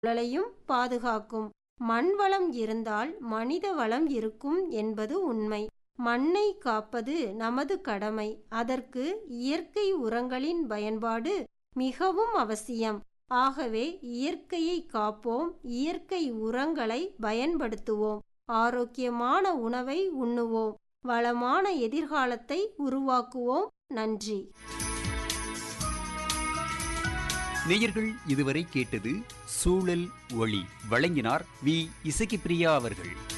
சூழலையும் பாதுகாக்கும் மண் வளம் இருந்தால் மனித வளம் இருக்கும் என்பது உண்மை மண்ணை காப்பது நமது கடமை அதற்கு இயற்கை உரங்களின் பயன்பாடு மிகவும் அவசியம் ஆகவே இயற்கையை காப்போம் இயற்கை உரங்களை பயன்படுத்துவோம் ஆரோக்கியமான உணவை உண்ணுவோம் வளமான எதிர்காலத்தை உருவாக்குவோம் நன்றி நேயர்கள் இதுவரை கேட்டது சூழல் ஒளி வழங்கினார் வி இசக்கிப்பிரியா அவர்கள்